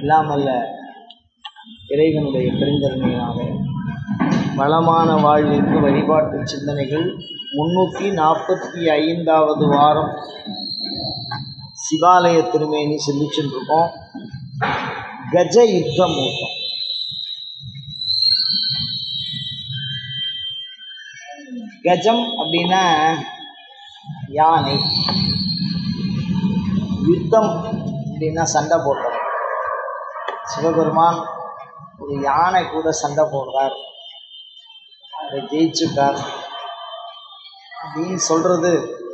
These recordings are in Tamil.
இல்லாமல்ல இறைவனுடைய பெருங்கருணையினாலே வளமான வாழ்விற்கு வழிபாட்டு சிந்தனைகள் முன்னூற்றி நாற்பத்தி ஐந்தாவது வாரம் சிவாலய திருமேனி சிந்திச்சுட்டு இருக்கோம் கஜ யுத்த மூர்த்தம் கஜம் அப்படின்னா யானை யுத்தம் அப்படின்னா சண்டை போடுறது சிவபெருமான் ஒரு யானை கூட சண்டை போடுறார் அதை ஜெயிச்சுட்டார் அப்படின்னு சொல்றது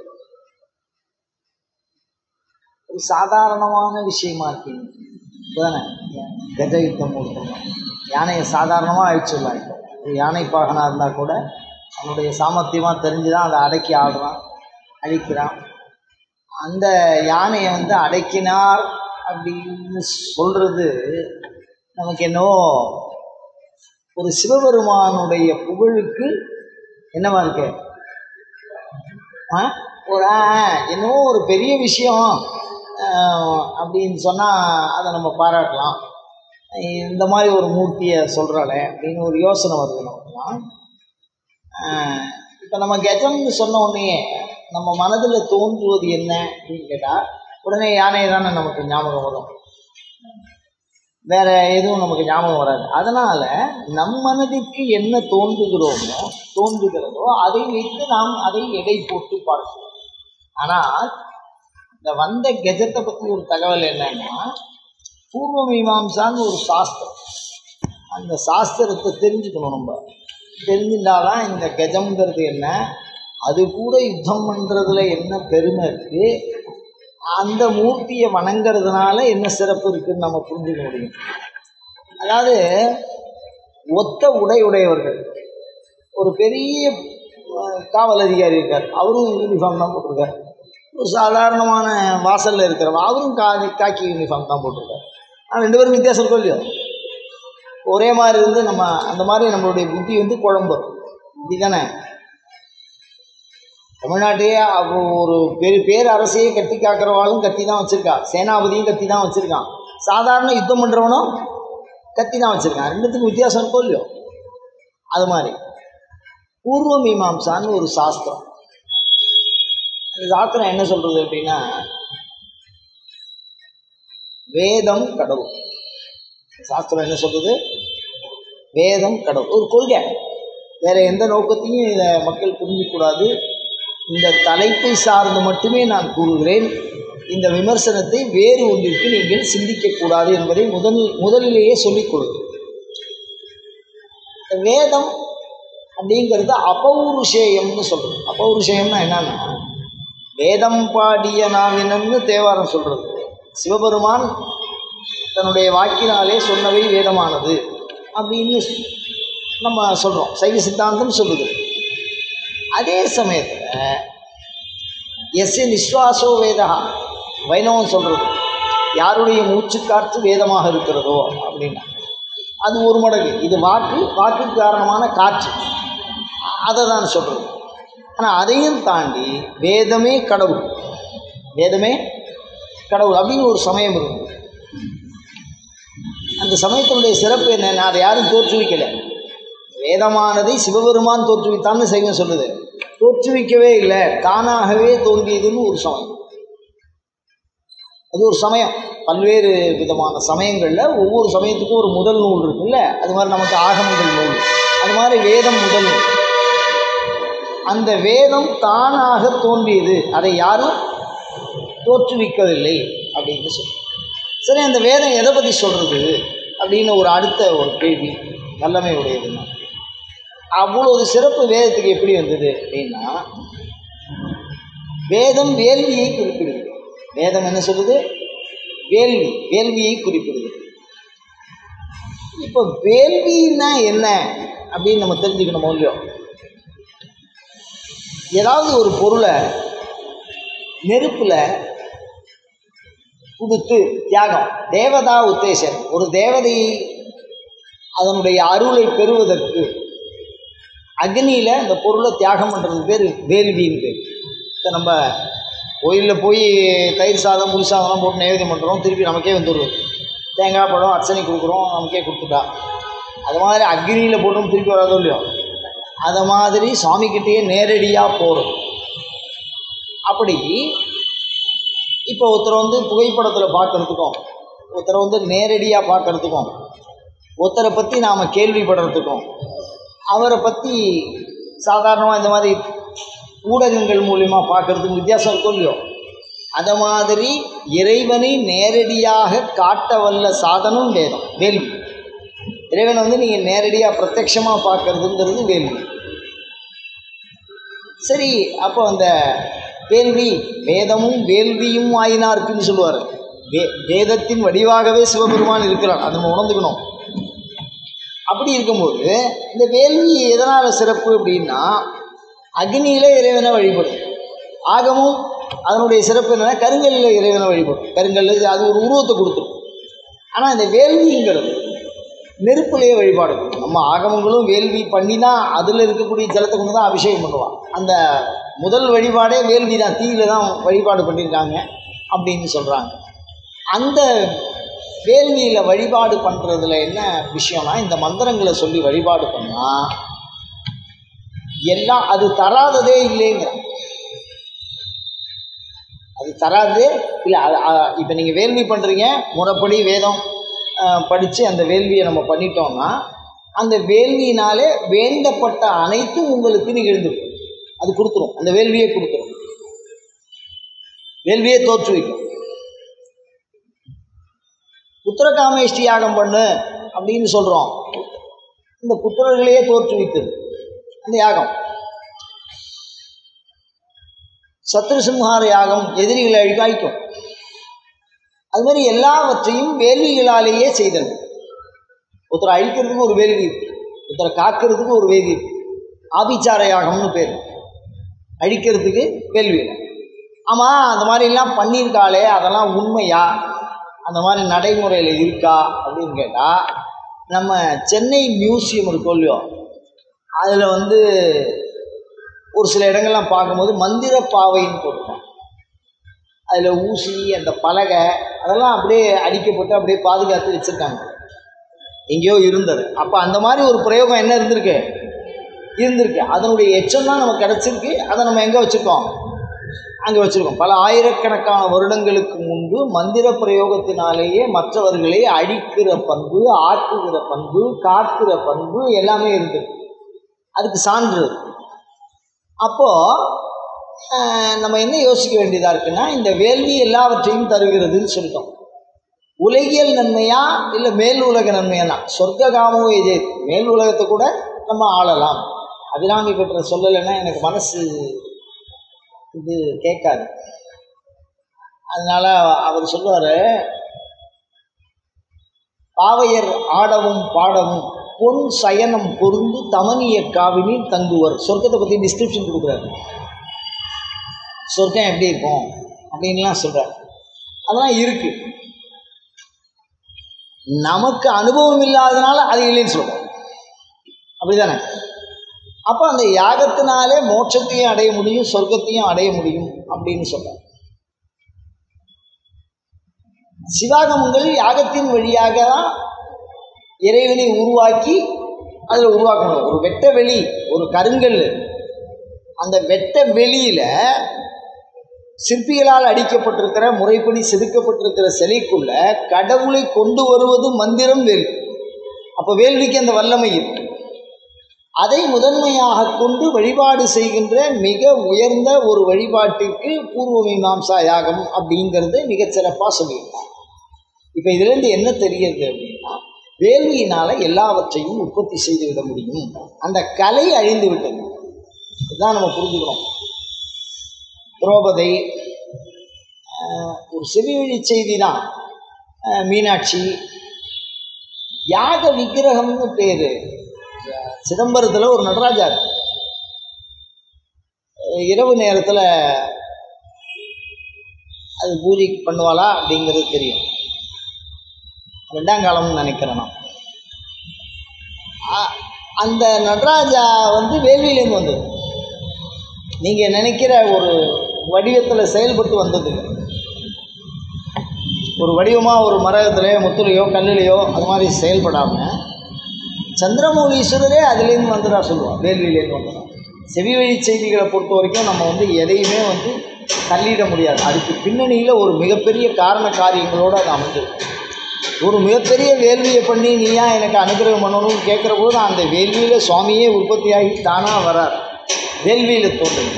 ஒரு சாதாரணமான விஷயமா இருக்கு இப்போதானே கஜ யுத்தம் மூர்த்தம் யானையை சாதாரணமாக அழிச்சிடலாம் இப்போ ஒரு யானை பாகனாக இருந்தால் கூட அவனுடைய சாமர்த்தியமாக தெரிஞ்சு தான் அதை அடக்கி ஆடுறான் அழிக்கிறான் அந்த யானையை வந்து அடக்கினார் அப்படின்னு சொல்கிறது நமக்கு என்னவோ ஒரு சிவபெருமானுடைய புகழுக்கு என்னவா இருக்கு ஆ ஒரு ஆ, என்னவோ ஒரு பெரிய விஷயம் ஆஹ், அப்படின்னு சொன்னால் அதை நம்ம பாராட்டலாம் இந்த மாதிரி ஒரு மூர்த்தியை சொல்கிறாளே அப்படின்னு ஒரு யோசனை வருது நமக்குலாம் இப்போ நம்ம கஜம்னு சொன்ன உடனே நம்ம மனதில் தோன்றுவது என்ன அப்படின்னு கேட்டால் உடனே யானை தானே நமக்கு ஞாபகம் வரும் வேற எதுவும் நமக்கு ஞாபகம் வராது அதனால நம் மனதிற்கு என்ன தோன்றுகிறோமோ தோன்றுகிறதோ அதை வைத்து நாம் அதை எடை போட்டு பார்க்கிறோம் ஆனால் இந்த வந்த கஜத்தை பற்றி ஒரு தகவல் என்னன்னா பூர்வ மீமாம்சான்னு ஒரு சாஸ்திரம் அந்த சாஸ்திரத்தை தெரிஞ்சுக்கணும் நம்ம தெரிஞ்சுட்டாதான் இந்த கஜம்ங்கிறது என்ன அது கூட யுத்தம் பண்ணுறதுல என்ன பெருமை இருக்குது அந்த மூர்த்தியை வணங்குறதுனால என்ன சிறப்பு இருக்குன்னு நம்ம புரிஞ்சுக்க முடியும் அதாவது ஒத்த உடை உடையவர்கள் ஒரு பெரிய அஹ், காவல் அதிகாரி இருக்கார் அவரும் யூனிஃபார்ம் தான் போட்டிருக்கார் ஒரு சாதாரணமான வாசலில் இருக்கிறவன் அவரும் கா காக்கி யூனிஃபார்ம் தான் போட்டிருக்கார் ஆனால் ரெண்டு பேரும் வித்தியாசம் இருக்கும் இல்லையோ ஒரே மாதிரி இருந்து நம்ம அந்த மாதிரி நம்மளுடைய புத்தி வந்து குழம்பும் இப்படி தானே தமிழ்நாட்டையே அவ ஒரு பெரு பேர் அரசையே கட்டி காக்கிறவாளும் கத்தி தான் வச்சுருக்கா சேனாபதியும் கத்தி தான் வச்சுருக்கான் சாதாரண யுத்தம் பண்ணுறவனும் கத்தி தான் வச்சுருக்கான் ரெண்டுத்துக்கும் வித்தியாசம் இருக்கும் இல்லையோ அது மாதிரி பூர்வ மீமாம்சான்னு ஒரு சாஸ்திரம் அந்த சாஸ்திரம் என்ன சொல்கிறது அப்படின்னா வேதம் கடவுள் சாஸ்திரம் என்ன சொல்கிறது வேதம் கடவுள் ஒரு கொள்கை வேற எந்த நோக்கத்தையும் இதை மக்கள் புரிஞ்சிக்கூடாது இந்த தலைப்பை சார்ந்து மட்டுமே நான் கூறுகிறேன் இந்த விமர்சனத்தை வேறு ஒன்றிற்கு நீங்கள் சிந்திக்கக்கூடாது என்பதை முதல் முதலிலேயே சொல்லிக் கொள்கிறேன் இந்த வேதம் அப்படிங்கிறது அபௌருஷேயம்னு சொல்கிறது அபௌருஷேயம்னா என்னன்னா வேதம் பாடிய நாவினன்னு தேவாரம் சொல்கிறது சிவபெருமான் தன்னுடைய வாக்கினாலே சொன்னவை வேதமானது அப்படின்னு நம்ம சொல்கிறோம் சைவ சித்தாந்தம் சொல்லுது அதே சமயத்தில் எஸ் நிஸ்வாசோ வேதா வைணவம் சொல்கிறது யாருடைய மூச்சுக்காற்று வேதமாக இருக்கிறதோ அப்படின்னா அது ஒரு மடங்கு இது வாக்கு வாக்குக்கு காரணமான காற்று அதை தான் சொல்கிறது ஆனால் அதையும் தாண்டி வேதமே கடவுள் வேதமே கடவுள் அப்படின்னு ஒரு சமயம் இருக்குது அந்த சமயத்தினுடைய சிறப்பு என்னன்னா அதை யாரும் தோற்றுவிக்கலை வேதமானதை சிவபெருமான் தோற்றுவித்தான்னு சைவம் சொல்லுது தோற்றுவிக்கவே இல்லை தானாகவே தோன்றியதுன்னு ஒரு சமயம் அது ஒரு சமயம் பல்வேறு விதமான சமயங்களில் ஒவ்வொரு சமயத்துக்கும் ஒரு முதல் நூல் இருக்குல்ல அது மாதிரி நமக்கு ஆகமங்கள் நூல் அது மாதிரி வேதம் முதல் நூல் அந்த வேதம் தானாக தோன்றியது அதை யாரும் தோற்றுவிக்கவில்லை அப்படின்னு சொல்லி சரி அந்த வேதம் எதை பற்றி சொல்கிறது அப்படின்னு ஒரு அடுத்த ஒரு கேள்வி வல்லமை உடையதுன்னா அவ்வளவு சிறப்பு வேதத்துக்கு எப்படி வந்தது அப்படின்னா வேதம் வேள்வியை குறிப்பிடுது வேதம் என்ன சொல்லுது வேள்வி வேள்வியை குறிப்பிடுது இப்போ வேள்வின்னா என்ன அப்படின்னு நம்ம தெரிஞ்சுக்கணும் இல்லையோ ஏதாவது ஒரு பொருளை நெருப்பில் கொடுத்து தியாகம் தேவதா உத்தேசம் ஒரு தேவதை அதனுடைய அருளை பெறுவதற்கு அக்னியில் அந்த பொருளை தியாகம் பண்ணுறது பேர் வேள்வின்னு பேர் இப்போ நம்ம கோயிலில் போய் தயிர் சாதம் புளி சாதம்லாம் போட்டு நைவேத்தியம் பண்ணுறோம் திருப்பி நமக்கே வந்துடுது தேங்காய் பழம் அர்ச்சனை கொடுக்குறோம் நமக்கே கொடுத்துட்டா அது மாதிரி அக்னியில் போட்டும் திருப்பி வராதோ இல்லையோ அதை மாதிரி சுவாமிக்கிட்டேயே நேரடியாக போகிறோம் அப்படி இப்போ ஒருத்தர் வந்து புகைப்படத்தில் பார்க்கறதுக்கும் ஒருத்தரை வந்து நேரடியாக பார்க்கறதுக்கும் ஒருத்தரை பற்றி நாம் கேள்விப்படுறதுக்கும் அவரை பற்றி சாதாரணமாக இந்த மாதிரி ஊடகங்கள் மூலிமா பார்க்கறதுக்கு வித்தியாசம் இருக்கும் இல்லையோ அதை மாதிரி இறைவனை நேரடியாக காட்ட வல்ல சாதனம் வேதம் வேள்வி இறைவனை வந்து நீங்கள் நேரடியாக பிரத்யட்சமாக பார்க்கறதுங்கிறது வேள்வி சரி அப்போ அந்த வேள்வி வேதமும் வேள்வியும் ஆயினாருக்குன்னு சொல்லுவார் வே வேதத்தின் வடிவாகவே சிவபெருமான் இருக்கிறார் அதை நம்ம உணர்ந்துக்கணும் அப்படி இருக்கும்போது இந்த வேள்வி எதனால் சிறப்பு அப்படின்னா அக்னியில் இறைவனை வழிபடும் ஆகமும் அதனுடைய சிறப்பு என்னன்னா கருங்கல்லில் இறைவனை வழிபடும் கருங்கல் அது ஒரு உருவத்தை கொடுத்துரும் ஆனால் இந்த வேள்விங்கிறது நெருப்புலேயே வழிபாடு பண்ணும். நம்ம ஆகமங்களும் வேள்வி பண்ணி தான் அதில் இருக்கக்கூடிய ஜலத்தை கொண்டு தான் அபிஷேகம் பண்ணுவான் அந்த முதல் வழிபாடே வேள்வி தான் தீயில தான் வழிபாடு பண்ணியிருக்காங்க அப்படின்னு சொல்கிறாங்க அந்த வேள்வியில் வழிபாடு பண்ணுறதுல என்ன விஷயம்னா இந்த மந்திரங்களை சொல்லி வழிபாடு பண்ணால் எல்லாம் அது தராததே இல்லைங்கிற அது தராது இல்லை இப்போ நீங்கள் வேள்வி பண்ணுறீங்க முறைப்படி வேதம் படித்து அந்த வேள்வியை நம்ம பண்ணிட்டோம்னா அந்த வேள்வியினாலே வேண்டப்பட்ட அனைத்தும் உங்களுக்கு நிகழ்ந்துடும் அது கொடுத்துரும் அந்த வேள்வியே கொடுத்துரும் வேள்வியே தோற்று வைக்கும் புத்திரகாமேஷ்டி யாகம் பண்ணு அப்படின்னு சொல்கிறோம் இந்த புத்திரர்களையே தோற்றுவித்தது அந்த யாகம் சத்ருசிம்ஹார யாகம் எதிரிகளை அழிக்காய்க்கும் அது மாதிரி எல்லாவற்றையும் வேள்விகளாலேயே செய்தது ஒருத்தரை அழிக்கிறதுக்கு ஒரு வேள்வி இருக்கு ஒருத்தரை காக்கிறதுக்கு ஒரு வேள்வி இருக்கு ஆபிச்சார யாகம்னு பேர் அழிக்கிறதுக்கு வேள்வி ஆமாம் அந்த மாதிரிலாம் பண்ணியிருக்காளே அதெல்லாம் உண்மையா அந்த மாதிரி நடைமுறையில் இருக்கா அப்படின்னு கேட்டால் நம்ம சென்னை மியூசியம் இருக்கோ இல்லையோ அதில் வந்து ஒரு சில இடங்கள்லாம் பார்க்கும்போது மந்திர பாவைன்னு போட்டிருக்கோம் அதில் ஊசி அந்த பலகை அதெல்லாம் அப்படியே அடிக்கப்பட்டு அப்படியே பாதுகாத்து வச்சுருக்காங்க எங்கேயோ இருந்தது அப்போ அந்த மாதிரி ஒரு பிரயோகம் என்ன இருந்திருக்கு இருந்திருக்கு அதனுடைய எச்சம் தான் நமக்கு கிடச்சிருக்கு அதை நம்ம எங்கே வச்சுருக்கோம் அங்கே வச்சுருக்கோம் பல ஆயிரக்கணக்கான வருடங்களுக்கு முன்பு மந்திர பிரயோகத்தினாலேயே மற்றவர்களை அழிக்கிற பண்பு ஆக்குகிற பண்பு காக்கிற பண்பு எல்லாமே இருந்தது அதுக்கு சான்று அப்போது நம்ம என்ன யோசிக்க வேண்டியதாக இருக்குன்னா இந்த வேள்வி எல்லாவற்றையும் தருகிறதுன்னு சொல்லிட்டோம் உலகியல் நன்மையா இல்லை மேல் உலக நன்மையானா சொர்க்க காமோ எஜே மேல் உலகத்தை கூட நம்ம ஆளலாம் அபிராமி பெற்ற சொல்லலைன்னா எனக்கு மனசு இது கேட்காது அதனால் அவர் சொல்லுவார் பாவையர் ஆடவும் பாடவும் பொன் சயனம் பொருந்து தமனிய காவினில் தங்குவர் சொர்க்கத்தை பற்றி டிஸ்கிரிப்ஷன் கொடுக்குறாரு சொர்க்கம் எப்படி இருக்கும் அப்படின்லாம் சொல்கிறார் அதெல்லாம் இருக்குது நமக்கு அனுபவம் இல்லாதனால அது இல்லைன்னு சொல்கிறோம் அப்படிதானே அப்போ அந்த யாகத்தினாலே மோட்சத்தையும் அடைய முடியும் சொர்க்கத்தையும் அடைய முடியும் அப்படின்னு சொல்கிறார் சிவாகமங்கள் யாகத்தின் வழியாக தான் இறைவனை உருவாக்கி அதில் உருவாக்கணும் ஒரு வெட்ட வெளி ஒரு கருங்கல் அந்த வெட்ட வெளியில் சிற்பிகளால் அடிக்கப்பட்டிருக்கிற முறைப்படி செதுக்கப்பட்டிருக்கிற சிலைக்குள்ள கடவுளை கொண்டு வருவது மந்திரம் வேள்வி அப்போ வேள்விக்கு அந்த வல்லமை இருக்கு அதை முதன்மையாக கொண்டு வழிபாடு செய்கின்ற மிக உயர்ந்த ஒரு வழிபாட்டிற்கு பூர்வ மீமாம்சா யாகம் அப்படிங்கிறது மிகச்சிறப்பாக சொல்லியிருக்காங்க இப்போ இதுலேருந்து என்ன தெரியுது அப்படின்னா வேள்வியினால் எல்லாவற்றையும் உற்பத்தி செய்து விட முடியும் அந்த கலை அழிந்து விட்டது இதுதான் நம்ம புரிஞ்சுக்கிறோம் திரௌபதி ஒரு செவிவழி செய்தி தான் மீனாட்சி யாக விக்கிரகம்னு பேர் சிதம்பரத்தில் ஒரு நடராஜார் இரவு நேரத்தில் அது பூஜை பண்ணுவாளா அப்படிங்கிறது தெரியும் ரெண்டாம் காலம்னு நினைக்கிறேன் நான் அந்த நடராஜா வந்து வேள்வியிலேருந்து வந்தது நீங்கள் நினைக்கிற ஒரு வடிவத்தில் செயல்பட்டு வந்தது ஒரு வடிவமாக ஒரு மரகத்திலேயோ முத்துலையோ கல்லுலையோ அது மாதிரி செயல்படாமல் சந்திரமௌலீஸ்வரரே அதுலேருந்து வந்துடா சொல்லுவான் வேள்வியிலேருந்து வந்துடும் செவி வழி செய்திகளை பொறுத்த வரைக்கும் நம்ம வந்து எதையுமே வந்து தள்ளிட முடியாது அதுக்கு பின்னணியில் ஒரு மிகப்பெரிய காரண காரியங்களோடு அது அமைஞ்சிருக்கும் ஒரு மிகப்பெரிய வேள்வியை பண்ணி நீயா எனக்கு அனுகிரகம் பண்ணணும்னு கேட்குற போது அந்த வேள்வியில் சுவாமியே உற்பத்தியாகி தானாக வரார் வேள்வியில் தோன்றுது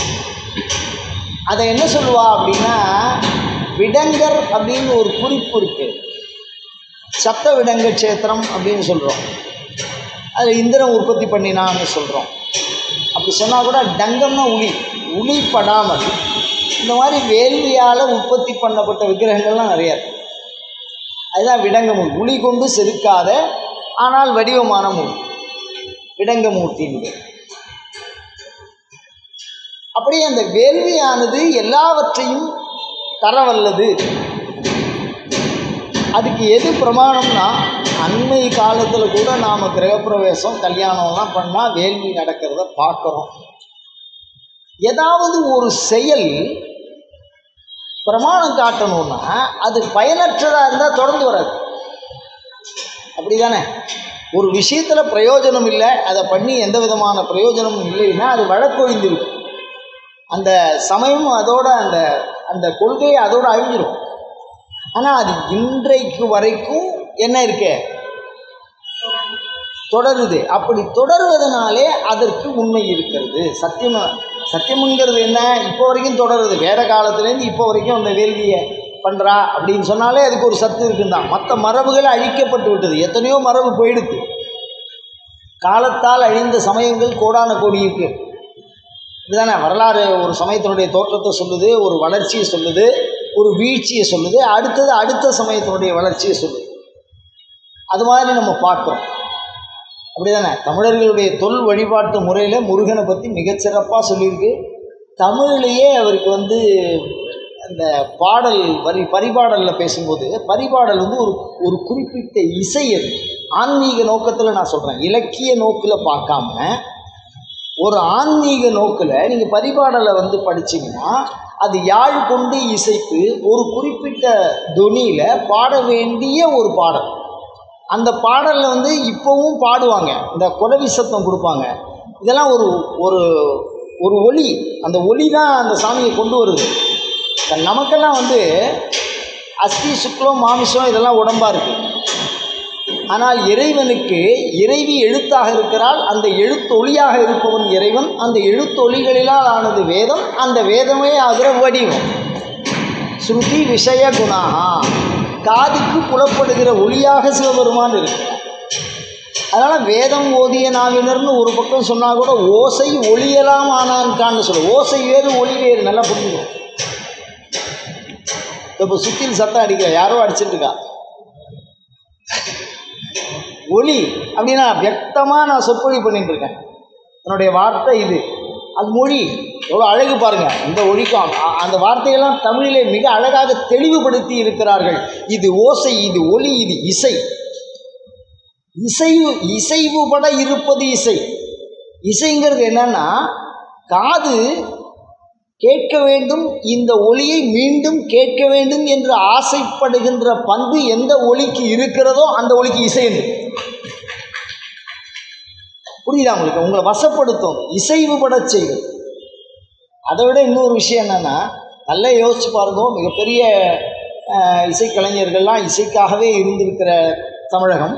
அதை என்ன சொல்லுவா அப்படின்னா விடங்கர் அப்படின்னு ஒரு குறிப்பு இருக்குது சப்த விடங்க கஷேத்திரம் அப்படின்னு சொல்கிறோம் அதில் இந்திரன் உற்பத்தி பண்ணினான்னு சொல்கிறோம் அப்படி சொன்னால் கூட டங்கம்னா உளி உளி படாமல் இந்த மாதிரி வேள்வியால் உற்பத்தி பண்ணப்பட்ட விக்கிரகங்கள்லாம் நிறையா இருக்கு அதுதான் விடங்கமூர்த்தி உளி கொண்டு செதுக்காத ஆனால் வடிவமான மூர்த்தி விடங்கமூர்த்தின்னு அப்படியே அந்த வேள்வியானது எல்லாவற்றையும் தரவல்லது அதுக்கு எது பிரமாணம்னா அண்மை காலத்தில் கூட நாம் கிரகப்பிரவேசம் கல்யாணம்லாம் பண்ணால் வேள்வி நடக்கிறத பார்க்குறோம் ஏதாவது ஒரு செயல் பிரமாணம் காட்டணும்னா அது பயனற்றதாக இருந்தால் தொடர்ந்து வராது அப்படி தானே ஒரு விஷயத்தில் பிரயோஜனம் இல்லை அதை பண்ணி எந்த விதமான பிரயோஜனமும் இல்லைன்னா அது வழக்கொழிந்திருக்கும் அந்த சமயம் அதோட அந்த அந்த கொள்கை அதோட அழிஞ்சிரும் ஆனால் அது இன்றைக்கு வரைக்கும் என்ன இருக்கு தொடருது அப்படி தொடருவதனாலே அதற்கு உண்மை இருக்கிறது சத்தியம் சத்தியம்ங்கிறது என்ன இப்போ வரைக்கும் தொடருது வேத காலத்துலேருந்து இப்போ வரைக்கும் அந்த வேள்வியை பண்ணுறா அப்படின்னு சொன்னாலே அதுக்கு ஒரு சத்து இருக்குந்தான் மற்ற மரபுகள் அழிக்கப்பட்டு விட்டது எத்தனையோ மரபு போயிடுது காலத்தால் அழிந்த சமயங்கள் கோடான கோடி இருக்கு இதுதானே வரலாறு ஒரு சமயத்தினுடைய தோற்றத்தை சொல்லுது ஒரு வளர்ச்சியை சொல்லுது ஒரு வீழ்ச்சியை சொல்லுது அடுத்தது அடுத்த சமயத்தினுடைய வளர்ச்சியை சொல்லுது அது மாதிரி நம்ம பார்க்குறோம் அப்படி தானே தமிழர்களுடைய தொல் வழிபாட்டு முறையில் முருகனை பற்றி மிகச்சிறப்பாக சொல்லியிருக்கு தமிழ்லேயே அவருக்கு வந்து அந்த பாடல் வரி பரிபாடலில் பேசும்போது பரிபாடல் வந்து ஒரு ஒரு குறிப்பிட்ட இசை அது ஆன்மீக நோக்கத்தில் நான் சொல்கிறேன் இலக்கிய நோக்கில் பார்க்காம ஒரு ஆன்மீக நோக்கில் நீங்கள் பரிபாடலை வந்து படிச்சீங்கன்னா அது யாழ் கொண்டு இசைத்து ஒரு குறிப்பிட்ட தொனியில் பாட வேண்டிய ஒரு பாடல் அந்த பாடலில் வந்து இப்போவும் பாடுவாங்க இந்த குலவி சத்தம் கொடுப்பாங்க இதெல்லாம் ஒரு ஒரு ஒரு ஒளி அந்த ஒளி தான் அந்த சாமியை கொண்டு வருது இப்ப நமக்கெல்லாம் வந்து அஸ்தி சுக்லம் மாமிசம் இதெல்லாம் உடம்பாக இருக்குது ஆனால் இறைவனுக்கு இறைவி எழுத்தாக இருக்கிறாள் அந்த எழுத்தொளியாக இருப்பவன் இறைவன் அந்த எழுத்தொளிகளினால் ஆனது வேதம் அந்த வேதமே ஆகிற வடிவம் ஸ்ருதி விஷய குணாகா காதுக்கு புலப்படுகிற ஒளியாக சிவபெருமான் இருக்கிறார் அதனால் வேதம் ஓதிய நாவினர்னு ஒரு பக்கம் சொன்னால் கூட ஓசை ஒளியலாம் ஆனான்கான்னு சொல்லுவோம் ஓசை வேறு ஒளி வேறு நல்லா புரிஞ்சுக்கணும் இப்போ சுத்தியில் சத்தம் அடிக்கிற யாரோ அடிச்சிட்டு இருக்கா ஒளி அப்படின்னா வியக்தமாக நான் சொற்பொழி பண்ணிட்டு இருக்கேன் என்னுடைய வார்த்தை இது அது மொழி எவ்வளோ அழகு பாருங்க இந்த ஒழிக்கும் அ- அந்த வார்த்தையெல்லாம் தமிழிலே மிக அழகாக தெளிவுபடுத்தி இருக்கிறார்கள் இது ஓசை இது ஒலி இது இசை இசைவு இசைவுபட இருப்பது இசை இசைங்கிறது என்னன்னா காது கேட்க வேண்டும் இந்த ஒளியை மீண்டும் கேட்க வேண்டும் என்று ஆசைப்படுகின்ற பண்பு எந்த ஒளிக்கு இருக்கிறதோ அந்த ஒளிக்கு இசை என்று புரியுதா உங்களுக்கு உங்களை வசப்படுத்தும் இசைவுபடச் செய்யும் அதை விட இன்னொரு விஷயம் என்னென்னா நல்லா யோசிச்சு பாருங்க மிகப்பெரிய அஹ், இசைக்கலைஞர்கள்லாம் இசைக்காகவே இருந்திருக்கிற தமிழகம்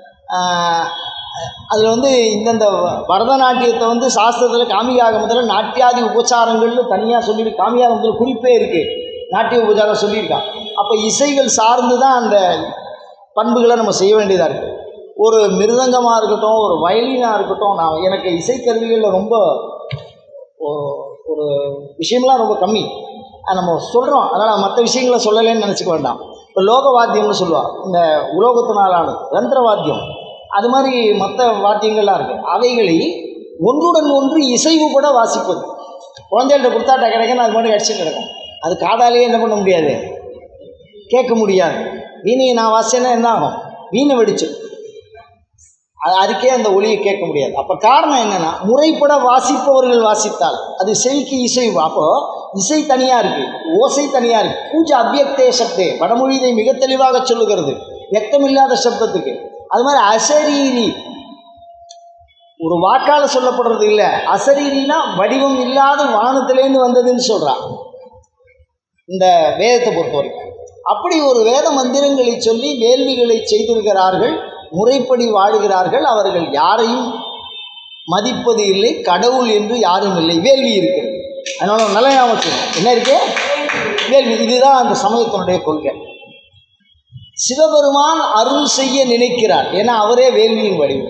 அதில் வந்து இந்தந்த பரதநாட்டியத்தை வந்து சாஸ்திரத்தில் காமியாகமத்தில் நாட்டியாதி உபச்சாரங்கள்னு தனியாக சொல்லி காமியாகமத்தில் குறிப்பே இருக்குது நாட்டிய உபச்சாரம் சொல்லியிருக்கான் அப்போ இசைகள் சார்ந்து தான் அந்த பண்புகளை நம்ம செய்ய வேண்டியதாக இருக்குது ஒரு மிருதங்கமாக இருக்கட்டும் ஒரு வயலினாக இருக்கட்டும் நான் எனக்கு இசைக்கருவிகளில் ரொம்ப ஒ- ஒரு விஷயம்லாம் ரொம்ப கம்மி அது நம்ம சொல்கிறோம் அதனால் மற்ற விஷயங்களை சொல்லலைன்னு நினச்சிக்க வேண்டாம் இப்போ லோக வாத்தியம்னு சொல்லுவாள் இந்த உலோகத்தினாலானது ரந்திர வாத்தியம் அது மாதிரி மற்ற வாத்தியங்கள்லாம் இருக்குது அவைகளை ஒன்றுடன் ஒன்று இசைவுபட வாசிப்பது குழந்தைகள்ட்ட கொடுத்தா டக்கு டக்குன்னு அது மட்டும் அடிச்சுட்டு கிடக்கும் அது காதாலேயே என்ன பண்ண முடியாது கேட்க முடியாது வீணையை நான் வாசிச்சேன்னா என்ன ஆகும் வீணை வெடிச்சு அது அதுக்கே அந்த ஒளியை கேட்க முடியாது அப்போ காரணம் என்னன்னா முறைப்பட வாசிப்பவர்கள் வாசித்தால் அது செவிக்கு இசை அப்போ இசை தனியா இருக்கு ஓசை தனியா இருக்கு பூஜை அவ்யக்தே சப்தே வடமொழி இதை மிக தெளிவாக சொல்லுகிறது எக்கமில்லாத சப்தத்துக்கு அது மாதிரி அசரீரி ஒரு வாக்கால சொல்லப்படுறது இல்லை அசரீரினா வடிவம் இல்லாத வானத்திலேருந்து வந்ததுன்னு சொல்றான் இந்த வேதத்தை பொறுத்த வரைக்கும் அப்படி ஒரு வேத மந்திரங்களை சொல்லி வேள்விகளை செய்திருக்கிறார்கள் முறைப்படி வாழுகிறார்கள் அவர்கள் யாரையும் மதிப்பது இல்லை கடவுள் என்று யாரும் இல்லை வேள்வி இருக்கிறது அதனால நல்ல ஞாபகம் என்ன இருக்கு வேள்வி இதுதான் அந்த சமயத்தினுடைய கொள்கை சிவபெருமான் அருள் செய்ய நினைக்கிறார் ஏன்னா அவரே வேள்வியின் வடிவம்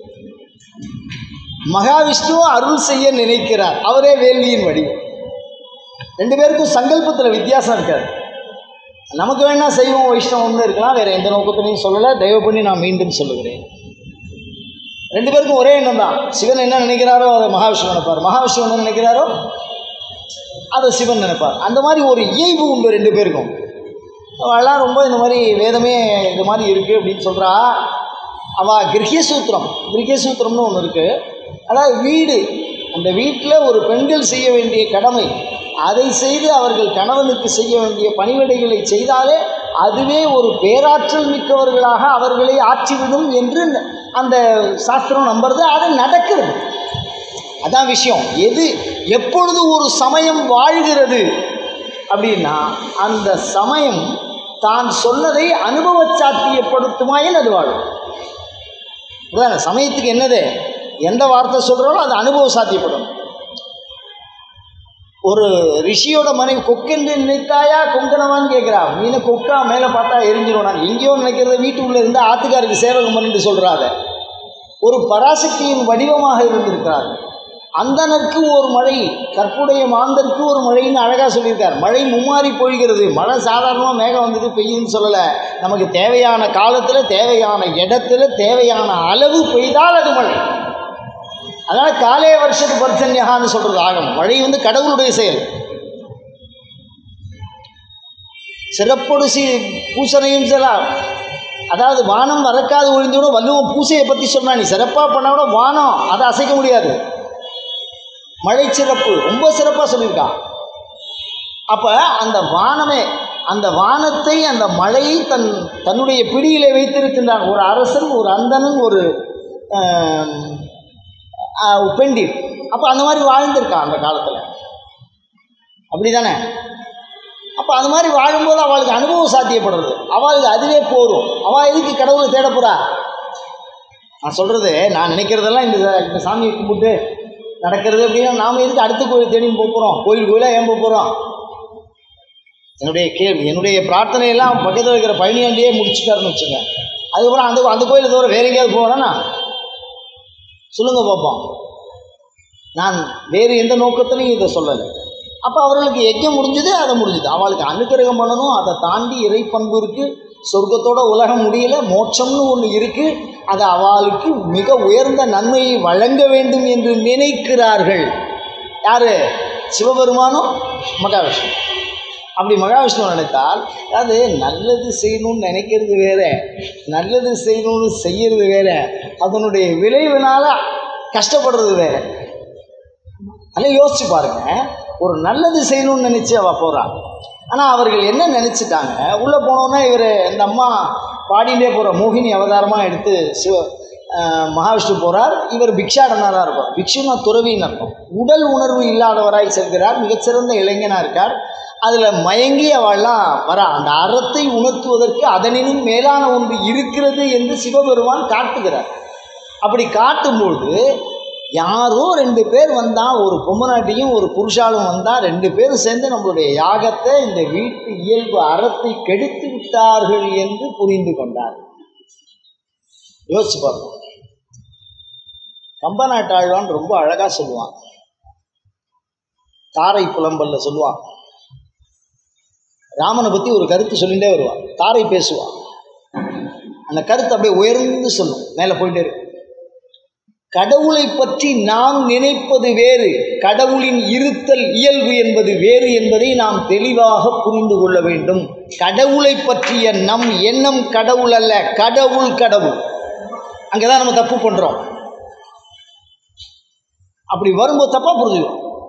மகாவிஷ்ணு அருள் செய்ய நினைக்கிறார் அவரே வேள்வியின் வடிவம் ரெண்டு பேருக்கும் சங்கல்பத்தில் வித்தியாசம் இருக்காது நமக்கு வேணா சைவம் வைஷ்ணவம்னு இருக்கலாம் வேற எந்த நோக்கத்திலையும் சொல்லலை தயவு பண்ணி நான் மீண்டும் சொல்லுகிறேன் ரெண்டு பேருக்கும் ஒரே எண்ணம் தான் சிவன் என்ன நினைக்கிறாரோ அதை மகாவிஷ்ணு நினைப்பார் மகாவிஷ்ணு என்ன நினைக்கிறாரோ அதை சிவன் நினைப்பார் அந்த மாதிரி ஒரு இயல்பு உண்டு ரெண்டு பேருக்கும் அவெல்லாம் ரொம்ப இந்த மாதிரி வேதமே இந்த மாதிரி இருக்குது அப்படின்னு சொல்கிறா அவள் கிரகிய சூத்திரம் கிரகிய சூத்திரம்னு ஒன்று இருக்குது அதாவது வீடு அந்த வீட்டில் ஒரு பெண்கள் செய்ய வேண்டிய கடமை அதை செய்து அவர்கள் கணவனுக்கு செய்ய வேண்டிய பணிவிடைகளை செய்தாலே அதுவே ஒரு பேராற்றல் மிக்கவர்களாக அவர்களை ஆற்றிவிடும் என்று அந்த சாஸ்திரம் நம்புறது அது நடக்கிறது அதான் விஷயம் எது எப்பொழுது ஒரு சமயம் வாழ்கிறது அப்படின்னா அந்த சமயம் தான் சொன்னதை அனுபவ சாத்தியப்படுத்துமாயின் அது வாழும் புரியுதா? சமயத்துக்கு என்னது எந்த வார்த்தை சொல்கிறாலும் அது அனுபவ சாத்தியப்படும் ஒரு ரிஷியோட மனைவி கொக்கென்று நினைத்தாயா கொங்கனவான்னு கேட்குறா மீனை கொக்கா மேலே பார்த்தா எரிஞ்சிரும் நான் எங்கேயோ நினைக்கிறத வீட்டுக்குள்ளே இருந்து ஆத்துக்காருக்கு சேவகம் பண்ணிட்டு சொல்கிறாங்க ஒரு பராசக்தியின் வடிவமாக இருந்திருக்கிறார் அந்தனருக்கு ஒரு மழை கற்புடைய மாந்தருக்கு ஒரு மழைன்னு அழகாக சொல்லியிருக்கார் மழை மும்மாறி பொழிகிறது மழை சாதாரணமாக மேகம் வந்துட்டு பெய்யுதுன்னு சொல்லலை நமக்கு தேவையான காலத்தில் தேவையான இடத்துல தேவையான அளவு பெய்தால் அது மழை அதனால் காலே வருஷத்து பர்சன்யகான்னு சொல்கிறது ஆகும் மழை வந்து கடவுளுடைய செயல் சிறப்பொடு சி பூசணையும் செல்லாம் அதாவது வானம் வரக்காது ஒழிந்தோட வள்ளுவம் பூசையை பற்றி சொன்னா நீ சிறப்பாக பண்ணா கூட வானம் அதை அசைக்க முடியாது மழை சிறப்பு ரொம்ப சிறப்பாக சொல்லியிருக்கான் அப்போ அந்த வானமே அந்த வானத்தை அந்த மழையை தன் தன்னுடைய பிடியிலே வைத்திருக்கின்றான் ஒரு அரசன் ஒரு அந்தணன் ஒரு ஆம், ஆ, பெண்டிர் அப்போ அந்த மாதிரி வாழ்ந்திருக்கான் அந்த காலத்தில் அப்படி தானே அப்போ அது மாதிரி வாழும்போது அவளுக்கு அனுபவம் சாத்தியப்படுறது அவளுக்கு அதுவே போரும் அவள் எதுக்கு கடவுளை தேட போறா நான் சொல்கிறது நான் நினைக்கிறதெல்லாம் இந்த இந்த சாமியை கும்பிட்டு நடக்கிறது அப்படின்னா நாம் எதுக்கு அடுத்த கோயில் தேடின்னு போக போகிறோம் கோயில் கோயிலாக ஏன் போக போகிறோம் என்னுடைய கேள்வி என்னுடைய பிரார்த்தனையெல்லாம் பக்கத்தில் இருக்கிற பழனியாண்டியே முடிச்சுட்டாருன்னு வச்சுங்க அதுக்கப்புறம் அந்த அந்த கோயிலை தவிர வேற எங்கேயாவது போவேனா சொல்லுங்க பார்ப்போம் நான் வேறு எந்த நோக்கத்திலையும் இதை சொல்லலை அப்போ அவர்களுக்கு யஜ்யம் முடிஞ்சது அதை முடிஞ்சது அவளுக்கு அனுக்கிரகம் பண்ணணும் அதை தாண்டி இறை பண்பு இருக்குது சொர்க்கத்தோட உலகம் முடியல மோட்சம்னு ஒன்று இருக்குது அது அவளுக்கு மிக உயர்ந்த நன்மையை வழங்க வேண்டும் என்று நினைக்கிறார்கள் யார் சிவபெருமானும் மகாவிஷ்ணு அப்படி மகாவிஷ்ணு நினைத்தால் அது நல்லது செய்யணும்னு நினைக்கிறது வேற நல்லது செய்யணும்னு செய்யறது வேற அதனுடைய விளைவினால கஷ்டப்படுறது வேற அதெல்லாம் யோசிச்சு பாருங்க ஒரு நல்லது செய்யணும்னு நினச்சி அவள் போகிறா ஆனால் அவர்கள் என்ன நினச்சிட்டாங்க உள்ளே போனோன்னா இவர் இந்த அம்மா பாடியிலே போகிற மோகினி அவதாரமாக எடுத்து சிவ ஆஹ் மகாவிஷ்ணு போகிறார் இவர் பிக்ஷாடனராக இருப்பார் பிக்ஷுனா துறவின்னு அர்த்தம் உடல் உணர்வு இல்லாதவராய் செல்கிறார் மிகச்சிறந்த இளைஞனாக இருக்கார் அதில் மயங்கி அவள்லாம் வரா அந்த அறத்தை உணர்த்துவதற்கு அதனினும் மேலான ஒன்று இருக்கிறது என்று சிவபெருமான் காட்டுகிறார் அப்படி காட்டும்போது யாரோ ரெண்டு பேர் வந்தால் ஒரு பொம்மநாட்டியும் ஒரு புருஷாலும் வந்தால் ரெண்டு பேரும் சேர்ந்து நம்மளுடைய யாகத்தை இந்த வீட்டு இயல்பு அறத்தை கெடுத்து விட்டார்கள் என்று புரிந்து கொண்டார் யோசிச்சு பாருங்க கம்பநாட்டாழ்வான் ரொம்ப அழகாக சொல்லுவான் தாரை புலம்பல்ல சொல்லுவான் ராமனை பற்றி ஒரு கருத்து சொல்லிகிட்டே வருவான் தாரை பேசுவான் அந்த கருத்து அப்படியே உயர்ந்து சொல்லும் மேலே போயிட்டே இருக்கும் கடவுளை பற்றி நாம் நினைப்பது வேறு கடவுளின் இருத்தல் இயல்பு என்பது வேறு என்பதை நாம் தெளிவாக புரிந்து கொள்ள வேண்டும் கடவுளை பற்றிய நம் எண்ணம் கடவுள் அல்ல கடவுள் கடவுள் அங்கே தான் நம்ம தப்பு பண்ணுறோம் அப்படி வரும்போது தப்பாக புரிஞ்சுக்கிறோம்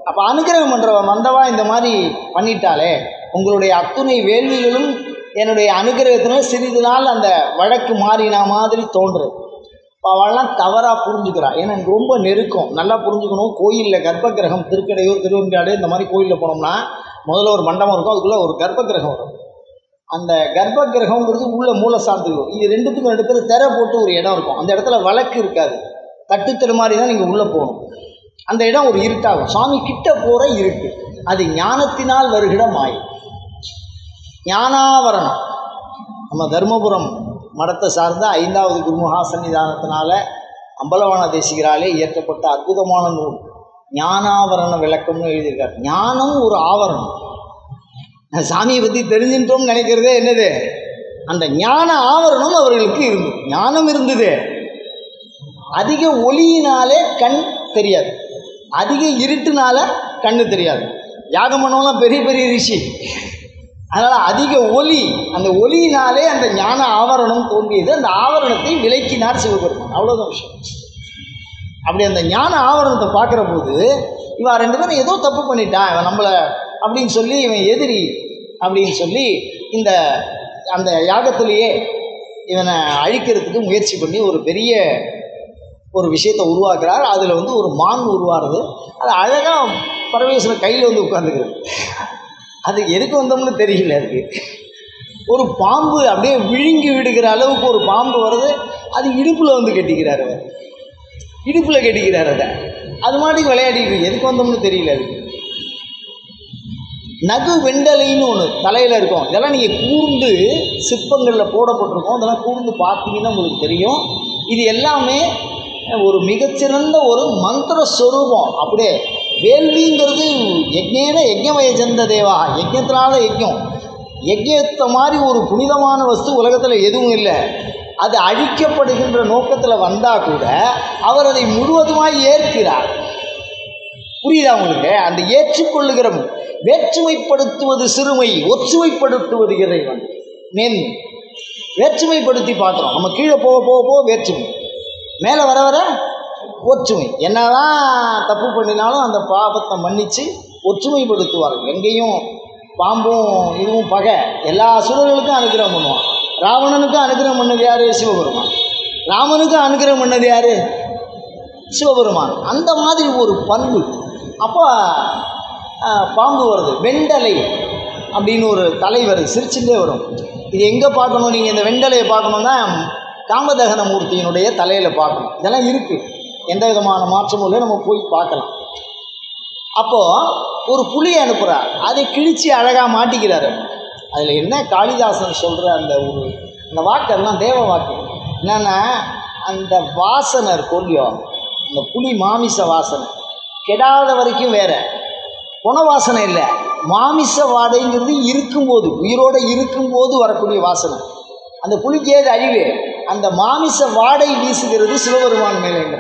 அப்போ அனுகிரகம் பண்ணுறவ மந்தவா இந்த மாதிரி பண்ணிட்டாலே உங்களுடைய அத்துணை வேள்விகளும் என்னுடைய அனுகிரகத்தினால் சிறிது நாள் அந்த வழக்கு மாறின மாதிரி தோன்றுது இப்போ அவள்லாம் தவறாக புரிஞ்சுக்கிறா ஏன்னா எனக்கு ரொம்ப நெருக்கம் நல்லா புரிஞ்சுக்கணும் கோயிலில் கர்ப்பகிரகம் திருக்கடையூர் திருவெண்காடு இந்த மாதிரி கோயிலில் போனோம்னா முதல்ல ஒரு மண்டபம் இருக்கும் அதுக்குள்ளே ஒரு கர்ப்பகிரகம் வரும் அந்த கர்ப்பகிரகங்கிறது உள்ள மூலஸ்தானத்துக்கு வரும். இது ரெண்டுத்துக்கும் ரெண்டு பேரும் திரை போட்டு ஒரு இடம் இருக்கும் அந்த இடத்துல வழக்கு இருக்காது தட்டுத்தரு மாதிரி தான் நீங்கள் உள்ளே போகணும் அந்த இடம் ஒரு இருட்டாகும் சுவாமி கிட்ட போகிற இருட்டு அது ஞானத்தினால் வருகிற மாயை ஞானாவரணம் நம்ம தருமபுரம் மடத்தை சார்ந்த ஐந்தாவது குருமுகா சன்னிதானத்தினால அம்பலவான தேசிகராலே இயற்றப்பட்ட அற்புதமான நூல் ஞானாவரண விளக்கம்னு எழுதியிருக்கார் ஞானம் ஒரு ஆவரணம் நான் சாமியை பற்றி தெரிஞ்சுட்டோம்னு நினைக்கிறதே என்னது அந்த ஞான ஆவரணம் அவர்களுக்கு இருந்தது ஞானம் இருந்தது அதிக ஒளியினாலே கண் தெரியாது அதிக இருட்டுனால கண்ணு தெரியாது யாகம் பண்ணவங்களாம் பெரிய பெரிய ரிஷி அதனால் அதிக ஒளி அந்த ஒளியினாலே அந்த ஞான ஆவரணம் தோன்றியது அந்த ஆவரணத்தை விலக்கினார் சிவபெருமான் அவ்வளோதான் விஷயம் அப்படி அந்த ஞான ஆவரணத்தை பார்க்குற போது இவன் ரெண்டு பேரும் ஏதோ தப்பு பண்ணிட்டான் இவன் நம்மளை அப்படின்னு சொல்லி இவன் எதிரி அப்படின்னு சொல்லி இந்த அந்த யாகத்திலேயே இவனை அழிக்கிறதுக்கு முயற்சி பண்ணி ஒரு பெரிய ஒரு விஷயத்தை உருவாக்குறார் அதில் வந்து ஒரு மான் உருவாருது அது அழகாக பரமேஸ்வரன் கையில் வந்து உட்காந்துக்கிறது அது எதுக்கு வந்தோம்னு தெரியல அதுக்கு ஒரு பாம்பு அப்படியே விழுங்கி விடுகிற அளவுக்கு ஒரு பாம்பு வருது அது இடுப்பில் வந்து கட்டிக்கிறார் அவர் இடுப்பில் கட்டிக்கிறார் அதை அது மாதிரி விளையாடிட்டு இருக்கு. எதுக்கு வந்தோம்னு தெரியல அதுக்கு நகு வெண்டலைன்னு ஒன்று தலையில் இருக்கும் இதெல்லாம் நீங்கள் கூர்ந்து சிற்பங்களில் போடப்பட்டிருக்கும் இதெல்லாம் கூர்ந்து பார்த்தீங்கன்னா உங்களுக்கு தெரியும் இது எல்லாமே ஒரு மிகச்சிறந்த ஒரு மந்திர ஸ்வரூபம் அப்படியே வேள்விங்கிறது யஜ்ஞேன யஜ்ஞமய ஜந்த தேவா யஜ்ஞத்தினால யஜ்ஞம் யஜ்ஞத்தை மாதிரி ஒரு புனிதமான வஸ்து உலகத்தில் எதுவும் இல்லை அது அழிக்கப்படுகின்ற நோக்கத்தில் வந்தால் கூட அவர் அதை முழுவதுமாய் ஏற்கிறார் புரியுதா உங்களுக்கு அந்த ஏற்றுக்கொள்ளுகிற வேற்றுமைப்படுத்துவது சிறுமை ஒற்றுமைப்படுத்துவது இறைவன் மேன்மை வேற்றுமைப்படுத்தி பார்க்குறோம் நம்ம கீழே போக போக போக வேற்றுமை மேலே வர வர ஒற்றுமை என்னதான் தப்பு பண்ணினாலும் அந்த பாவத்தை மன்னித்து ஒற்றுமைப்படுத்துவார்கள் எங்கேயும் பாம்பும் இதுவும் பகை எல்லா அசுரர்களுக்கும் அனுகிரகம் பண்ணுவான் ராவணனுக்கும் அனுகிரகம் பண்ணது யார் சிவபெருமான் ராமனுக்கும் அனுகிரகம் பண்ணது யார் சிவபெருமான் அந்த மாதிரி ஒரு பண்பு அப்போ ஆஹ், பாம்பு வருது வெண்டலை அப்படின்னு ஒரு தலை வருது சிரிச்சுட்டே வரும் இது எங்கே பார்க்கணும் நீங்கள் இந்த வெண்டலையை பார்க்கணுன்னா காமதகன மூர்த்தியினுடைய தலையில் பார்க்கணும் இதெல்லாம் இருக்குது எந்த விதமான மாற்றமும் இல்லை நம்ம போய் பார்க்கலாம் அப்போது ஒரு புலியை அனுப்புகிறார் அதை கிழிச்சு அழகாக மாட்டிக்கிறாரு அதில் என்ன காளிதாசன் சொல்கிற அந்த ஒரு அந்த வாக்கெல்லாம் தேவ வாக்கு என்னென்னா அந்த வாசனை இருக்கும் இல்லையோ அந்த புலி மாமிச வாசனை கெடாத வரைக்கும் வேற குண வாசனை இல்லை மாமிச வாடைங்கிறது இருக்கும்போது உயிரோடு இருக்கும்போது வரக்கூடிய வாசனை அந்த புலிக்கு ஏது அழிவு அந்த மாமிச வாடை வீசுகிறது சிவபெருமான் மேலேங்க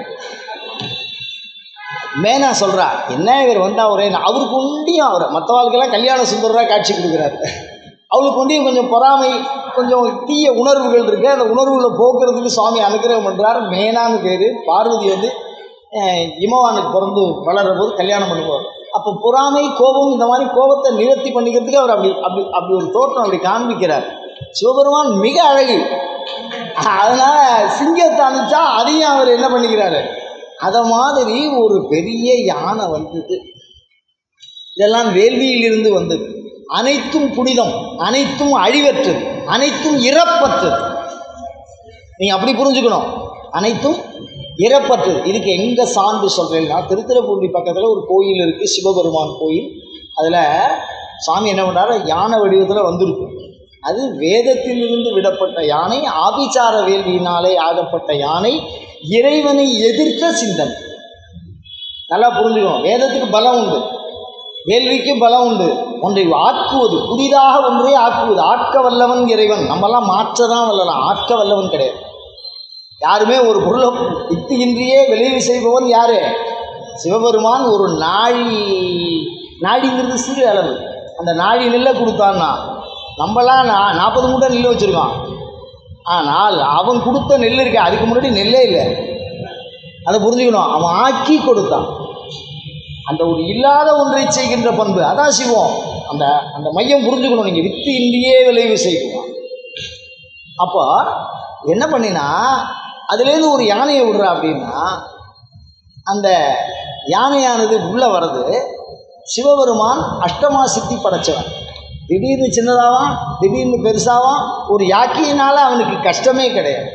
மேனா சொல்கிறா என்ன இவர் வந்தால் ஒரே நா- அவருக்கு ஒண்டியும் அவரை மற்ற வாழ்க்கெல்லாம் கல்யாண சுந்தரராக காட்சி கொடுக்குறாரு அவளுக்கு ஒண்டியும் கொஞ்சம் பொறாமை கொஞ்சம் தீய உணர்வுகள் இருக்குது அந்த உணர்வுகளை போக்குறதுக்கு சுவாமி அனுகிரகம் பண்ணுறாரு மேனான்னு பேர் பார்வதி வந்து அஹ், இமவானுக்கு பிறந்து வளர்ற போது கல்யாணம் பண்ணுவார் அப்போ பொறாமை கோபம் இந்த மாதிரி கோபத்தை நிவர்த்தி பண்ணிக்கிறதுக்கு அவர் அப்படி அப்படி அப்படி ஒரு தோற்றம் அப்படி காண்பிக்கிறார் சிவபெருமான் மிக அழகு அதனால் சிங்கத்தை அனுப்பிச்சா அதையும் அவர் என்ன பண்ணிக்கிறாரு அதை மாதிரி ஒரு பெரிய யானை வந்தது இதெல்லாம் வேள்வியிலிருந்து வந்தது அனைத்தும் புனிதம் அனைத்தும் அழிவற்றது அனைத்தும் இறப்பற்றது நீங்கள் அப்படி புரிஞ்சுக்கணும் அனைத்தும் இறப்பற்றது இதுக்கு எங்கே சான்று சொல்கிறேன்னா திருத்துறைப்பூண்டி பக்கத்தில் ஒரு கோயில் இருக்குது சிவபெருமான் கோயில் அதில் சாமி என்ன பண்ணுறாரு யானை வடிவத்தில் வந்திருக்கும் அது வேதத்திலிருந்து விடப்பட்ட யானை ஆபிச்சார வேள்வியினாலே ஆகப்பட்ட யானை இறைவனை எதிர்த்த சிந்தனை நல்லா புரிஞ்சுக்கணும் வேதத்துக்கு பலம் உண்டு வேள்விக்கு பலம் உண்டு ஒன்றை ஆக்குவது புதிதாக ஒன்றை ஆக்குவது ஆக்க வல்லவன் இறைவன் நம்மலாம் மாற்ற தான் வல்லலாம் ஆக்க வல்லவன் கிடையாது யாருமே ஒரு பொருளை வித்து இன்றியே விளைவு செய்பவன் யாரு சிவபெருமான் ஒரு நாழி நாடிங்கிறது சிறு அளவு அந்த நாழி நெல்லை கொடுத்தான்னா நம்மலாம் நா நாற்பது மூட்டை நெல் வச்சுருக்கான் ஆனால் அவன் கொடுத்த நெல் இருக்கு அதுக்கு முன்னாடி நெல்லே இல்லை அதை புரிஞ்சுக்கணும் அவன் ஆக்கி கொடுத்தான் அந்த ஒரு இல்லாத ஒன்றை செய்கின்ற பண்பு அதான் சிவம் அந்த அந்த மையம் புரிஞ்சுக்கணும் நீங்கள் வித்து இந்தியே விளைவு செய்யணும் அப்போ என்ன பண்ணினா அதுலேருந்து ஒரு யானையை விடுறா அப்படின்னா அந்த யானையானது உள்ளே வர்றது சிவபெருமான் அஷ்டமா சித்தி படைச்சவன் திடீர்னு சின்னதாவான் திடீர்னு பெருசாவான் ஒரு யாக்கையினால அவனுக்கு கஷ்டமே கிடையாது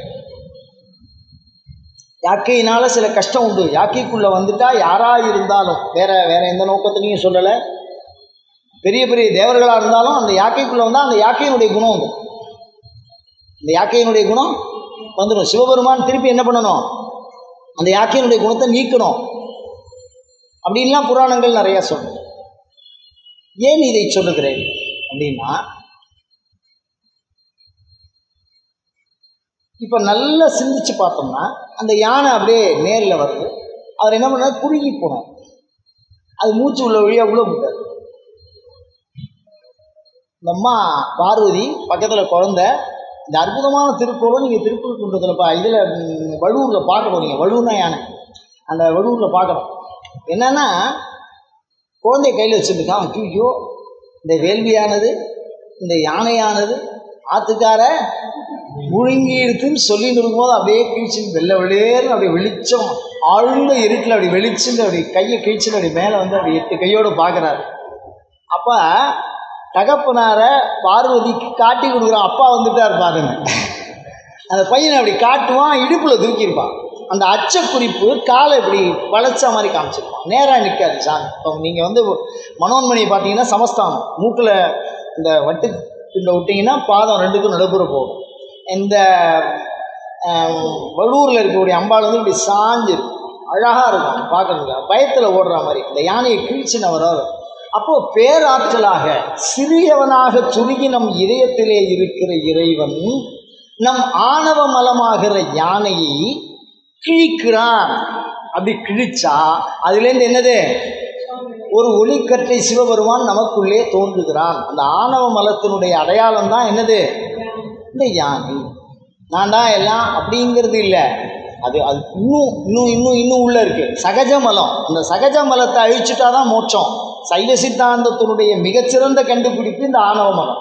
யாக்கையினால சில கஷ்டம் உண்டு யாக்கைக்குள்ளே வந்துட்டா யாரா இருந்தாலும் வேற வேற எந்த நோக்கத்திலையும் சொல்லலை பெரிய பெரிய தேவர்களாக இருந்தாலும் அந்த யாக்கைக்குள்ளே வந்தால் அந்த யாக்கையினுடைய குணம் உண்டு இந்த யாக்கையினுடைய குணம் வந்துடும் சிவபெருமான் திருப்பி என்ன பண்ணணும் அந்த யாக்கையினுடைய குணத்தை நீக்கணும் அப்படின்லாம் புராணங்கள் நிறைய சொல்லும் ஏன் இதை சொல்லுகிறேன் அப்படின்னா இப்போ நல்லா சிந்திச்சு பார்த்தோம்னா அந்த யானை அப்படியே நேரில் வருது அவர் என்ன பண்ணார் குறுகி போனார் அது மூச்சு உள்ள வழியாக உள்ள விட்டார் இந்த அம்மா பார்வதி பக்கத்தில் குழந்த இந்த அற்புதமான திருக்கோளம் நீங்கள் திருப்பூர் குன்றத்துலப்பா இதில் வழுவூரில் பார்க்கணும் நீங்கள் வழுவுனா யானை அந்த வழுவூரில் பார்க்கணும் என்னன்னா குழந்தைய கையில் வச்சுருக்கான் ஐயோ இந்த வேள்வியானது இந்த யானையானது ஆத்துக்கார முழுங்கி எடுத்துன்னு சொல்லிட்டு இருக்கும்போது அப்படியே கீழ்ச்சின்னு வெள்ளை வெளியேன்னு அப்படியே வெளிச்சம் ஆழ்ந்த இருட்டில் அப்படி வெளிச்சுன்னு அப்படி கையை கீழ்ச்சின்னு அப்படி மேலே வந்து அப்படி எட்டு கையோடு பார்க்குறாரு அப்போ தகப்பனாரை பார்வதிக்கு காட்டி கொடுக்குறான் அப்பா வந்துட்டார் பாருங்க அந்த பையனை அப்படி காட்டுவான் இடுப்பில் தூக்கியிருப்பான் அந்த அச்ச குறிப்பு காலை இப்படி வளைச்ச மாதிரி காமிச்சிருப்பான் நேராக நிற்காது சாமி இப்போ நீங்கள் வந்து மனோன்மணியை பார்த்தீங்கன்னா சமஸ்தானம் மூக்கில் இந்த வட்டு இந்த விட்டிங்கன்னா பாதம் ரெண்டுக்கும் நடுப்புற போகும் இந்த வள்ளூரில் இருக்கக்கூடிய அம்பாள் வந்து இப்படி சாஞ்சிருக்கும் அழகாக இருக்கும் பார்க்குறதுக்கு பயத்தில் ஓடுற மாதிரி இந்த யானையை கிழிச்சின வராது அப்போது பேராற்றலாக சிறியவனாக சுருங்கி நம் இதயத்திலே இருக்கிற இறைவன் நம் ஆணவ மலமாகிற யானையை கிழிக்கிறான் அப்படி கிழிச்சா அதுலேருந்து என்னது ஒரு ஒளிக்கற்றை சிவபெருமான் நமக்குள்ளே தோன்றுகிறான் அந்த ஆணவ மலத்தினுடைய அடையாளம் தான் என்னது இந்த யானை நான் தான் எல்லாம் அப்படிங்கிறது இல்லை அது அது இன்னும் இன்னும் இன்னும் இன்னும் உள்ளே இருக்குது சகஜ மலம் அந்த சகஜ மலத்தை அழிச்சுட்டா தான் மோட்சம் சைவ சித்தாந்தத்தினுடைய மிகச்சிறந்த கண்டுபிடிப்பு இந்த ஆணவ மலம்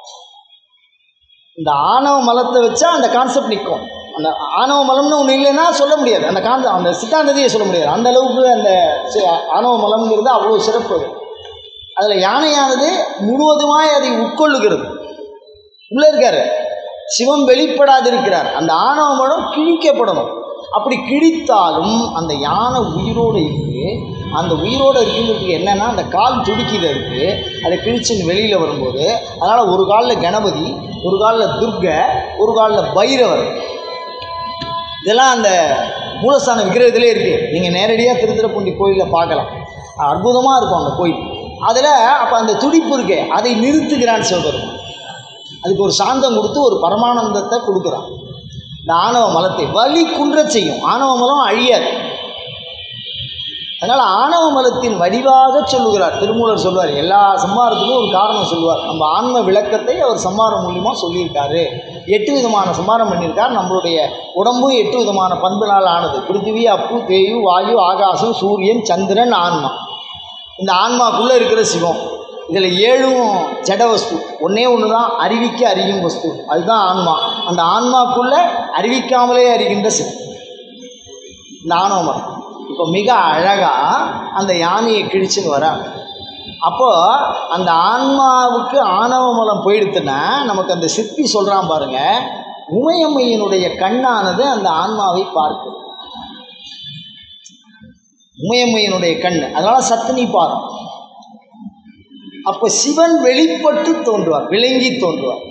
இந்த ஆணவ மலத்தை வச்சா அந்த கான்செப்ட் நிற்கும் அந்த ஆணவ மலம்னு ஒன்று இல்லைன்னா சொல்ல முடியாது அந்த காந்த அந்த சித்தாந்தத்தையே சொல்ல முடியாது அந்த அளவுக்கு அந்த சி- ஆணவ மலம்ங்கிறது அவ்வளோ சிறப்பு அது அதில் யானையானது முழுவதுமாய் அதை உட்கொள்ளுகிறது உள்ளே இருக்காரு சிவம் வெளிப்படாதிருக்கிறார் அந்த ஆணவ மலம் கிழிக்கப்படணும் அப்படி கிழித்தாலும் அந்த யானை உயிரோடு இருக்கு அந்த உயிரோடு இருக்குங்கிறதுக்கு என்னன்னா அந்த கால் துடிக்கிது இருக்கு அதை கிழிச்சுன்னு வெளியில் வரும்போது அதனால் ஒரு காலில் கணபதி ஒரு காலில் துர்கை ஒரு காலில் பைரவர் இதெல்லாம் அந்த மூலஸ்தான விக்கிரகத்திலே இருக்குது நீங்கள் நேரடியாக திருத்துறைப்பூண்டி கோயிலில் பார்க்கலாம் அற்புதமாக இருக்கும் அந்த கோயில் அதில் அப்போ அந்த துடிப்பு இருக்கே அதை நிறுத்துகிறான் சிவபெருமான் அதுக்கு ஒரு சாந்தம் கொடுத்து ஒரு பரமானந்தத்தை கொடுக்குறான் இந்த ஆணவ மலத்தை வலி குன்றச் செய்யும் ஆணவ மலம் அழியாது அதனால் ஆணவ மலத்தின் வடிவாக சொல்லுகிறார் திருமூலர் சொல்வார் எல்லா சம்மாரத்துக்கும் ஒரு காரணம் சொல்லுவார் நம்ம ஆன்ம விளக்கத்தை அவர் சம்மாரம் மூலியமாக சொல்லியிருக்காரு எட்டு விதமான சம்மாரம் பண்ணியிருக்கார் நம்மளுடைய உடம்பும் எட்டு விதமான பண்புனால் ஆனது பிருத்திவி அப்பு தேயு வாயு ஆகாசம் சூரியன் சந்திரன் ஆன்மா இந்த ஆன்மாக்குள்ளே இருக்கிற சிவம் இதில் ஏழும் ஜட வஸ்து ஒன்றே ஒன்று தான் அறிவிக்க அறியும் வஸ்து அதுதான் ஆன்மா அந்த ஆன்மாக்குள்ளே அறிவிக்காமலே அறிகின்ற சிவம் இந்த ஆணவ மரம் இப்போ மிக அழகாக அந்த யானையை கிழிச்சுன்னு வராங்க அப்போது அந்த ஆன்மாவுக்கு ஆணவ மலம் போயிடுத்துன்னா நமக்கு அந்த சிற்பி சொல்கிறான் பாருங்க உமையம்மையினுடைய கண்ணானது அந்த ஆன்மாவை பார்க்குது உமையம்மையினுடைய கண் அதனால சத்தினி பாதம் அப்போ சிவன் வெளிப்பட்டு தோன்றுவார் விளங்கி தோன்றுவார்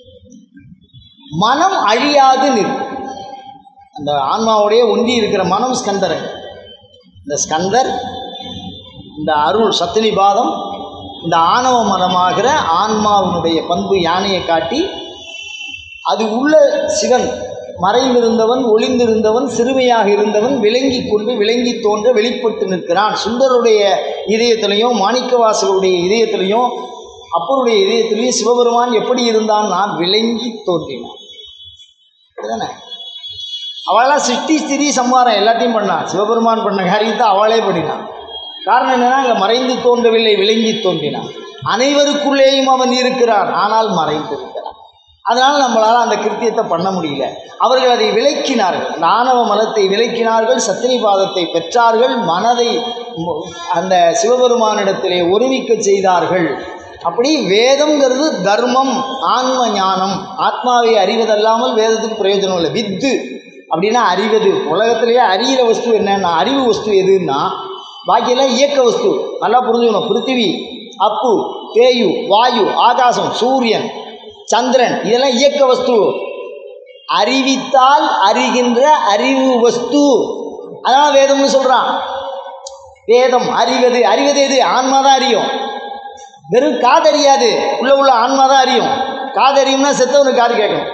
மனம் அழியாது நிற்கும் அந்த ஆன்மாவுடைய ஒன்றி இருக்கிற மனம் ஸ்கந்தர் இந்த ஸ்கந்தர் இந்த அருள் சத்தினி பாதம் இந்த ஆணவ மனமாகிற ஆன்மாவினுடைய பண்பு யானையை காட்டி அது உள்ள சிவன் மறைந்திருந்தவன் ஒளிந்திருந்தவன் சிறுமையாக இருந்தவன் விளங்கி கொண்டு விளங்கி தோன்ற வெளிப்பட்டு நிற்கிறான் சுந்தருடைய இதயத்திலையும் மாணிக்கவாசகருடைய இதயத்திலையும் அப்பருடைய இதயத்திலையும் சிவபெருமான் எப்படி இருந்தான் நான் விளங்கி தோன்றினான் அப்படிதானே அவளாம் சிட்டி ஸ்திரி சம்மாரம் எல்லாத்தையும் பண்ணான் சிவபெருமான் பண்ண காரியத்தை அவளே பண்ணினான் காரணம் என்னன்னா அங்கே மறைந்து தோன்றவில்லை விளங்கி தோன்றினான் அனைவருக்குள்ளேயும் அவன் இருக்கிறான் ஆனால் மறைந்திருக்கிறான் அதனால் நம்மளால் அந்த கிருத்தியத்தை பண்ண முடியல அவர்கள் அதை விளக்கினார்கள் அந்த ஆணவ மலத்தை விளக்கினார்கள் சத்திரிபாதத்தை பெற்றார்கள் மனதை மு- அந்த சிவபெருமானிடத்திலே ஒருமிக்க செய்தார்கள் அப்படி வேதம்ங்கிறது தர்மம் ஆன்ம ஞானம் ஆத்மாவை அறிவதல்லாமல் வேதத்துக்கு பிரயோஜனம் இல்லை வித்து அப்படின்னா அறிவது உலகத்திலேயே அறிகிற வஸ்து என்னன்னா அறிவு வஸ்து எதுன்னா பாக்கியெல்லாம் இயக்க வஸ்து நல்லா புரிஞ்சுக்கணும் பிருத்திவி அப்பு தேயு வாயு ஆகாசம் சூரியன் சந்திரன் இதெல்லாம் இயக்க வஸ்து அறிவித்தால் அறிகின்ற அறிவு வஸ்து அதான் வேதம்னு சொல்கிறான் வேதம் அறிவது அறிவது எது ஆன்மா தான் அறியும் வெறும் காது அறியாது உள்ள உள்ள ஆன்மா தான் அறியும் காது அறியும்னா செத்தவனுக்கு காது கேட்கணும்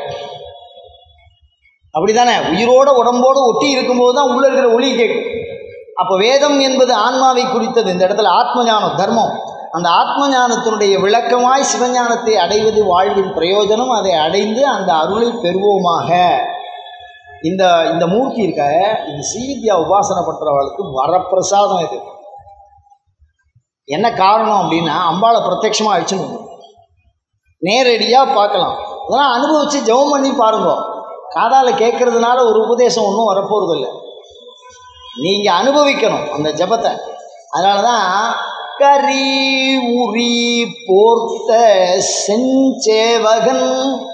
அப்படிதானே உயிரோட உடம்போடு ஒட்டி இருக்கும்போது தான் உள்ள இருக்கிற ஒளி கேட்கும் அப்போ வேதம் என்பது ஆன்மாவை குறித்தது இந்த இடத்துல ஆத்ம ஞானம் தர்மம் அந்த ஆத்ம ஞானத்தினுடைய விளக்கமாய் சிவஞானத்தை அடைவது வாழ்வின் பிரயோஜனம் அதை அடைந்து அந்த அருளை பெறுவோமாக இந்த இந்த மூர்த்தி இருக்க இது ஸ்ரீவித்யா உபாசனை பண்ணுறவளுக்கு வரப்பிரசாதம் இது என்ன காரணம் அப்படின்னா அம்பாளை பிரத்யட்சமாக வச்சுக்கணும் நேரடியாக பார்க்கலாம் இதெல்லாம் அனுபவித்து ஜெபம் பண்ணி பாருங்க காதால் கேட்கறதுனால ஒரு உபதேசம் ஒன்றும் வரப்போகிறதில்ல நீங்கள் அனுபவிக்கணும் அந்த ஜெபத்தை அதனால தான் கரி உரி போர்த்த செஞ்சேவகன்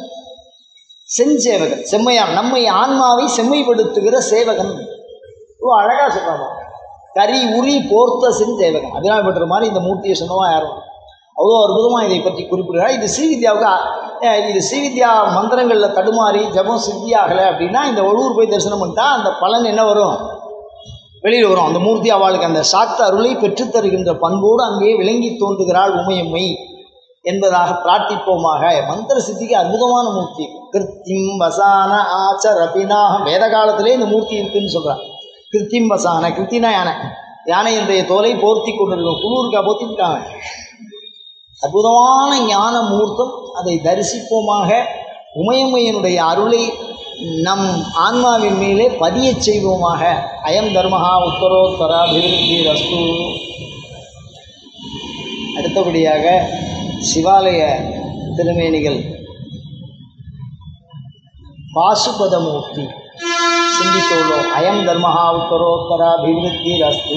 செஞ்சேவகன் செம்மையான் நம்மை ஆன்மாவை செம்மைப்படுத்துகிற சேவகன் ஓ அழகாக சொல்கிறாங்க கரி உரி போர்த்த செஞ்சேவகன் அதனால் பெற்ற மாதிரி இந்த மூர்த்தியை சொன்னவா யாரும் அவ்வளோ அற்புதமாக இதை பற்றி குறிப்பிடுகிறார் இது ஸ்ரீவித்யாவுக்கு அஹ், இது ஸ்ரீவித்யா மந்திரங்களில் தடுமாறி ஜபம் சித்தியாகலை அப்படின்னா இந்த ஒழுவூர் போய் தரிசனம் பண்ணிட்டா அந்த பலன் என்ன வரும் வெளியில் வரும் அந்த மூர்த்தி அவளுக்கு அந்த சாக்த அருளை பெற்றுத் தருகின்ற பண்போடு அங்கேயே விளங்கி தோன்றுகிறாள் உமையம்மை என்பதாக பிரார்த்திப்போமாக மந்திர சித்திக்கு அற்புதமான மூர்த்தி கிருத்திம் வசான ஆச்ச ரபினாக வேத காலத்திலே இந்த மூர்த்தி இருக்குன்னு சொல்கிறான் கிருத்திம் வசான கிருத்தினா யானை யானையினுடைய தோலை போர்த்தி கொண்டிருக்கும் குளிருக்கா போத்திட்டாங்க அற்புதமான ஞான மூர்த்தம் அதை தரிசிப்போமாக உமையம்மையனுடைய அருளை நம் ஆன்மாவின் மேலே பதியச் செய்வோமாக அயம் தர்மஹா உத்தரோத்தர அபிவிருத்தி ரஸ்து அடுத்தபடியாக சிவாலய திருமேனிகள் பாசுபதமூர்த்தி சிந்தித்துள்ளோம் அயம் தர்மஹா உத்தரோத்தர அபிவிருத்தி ரஸ்து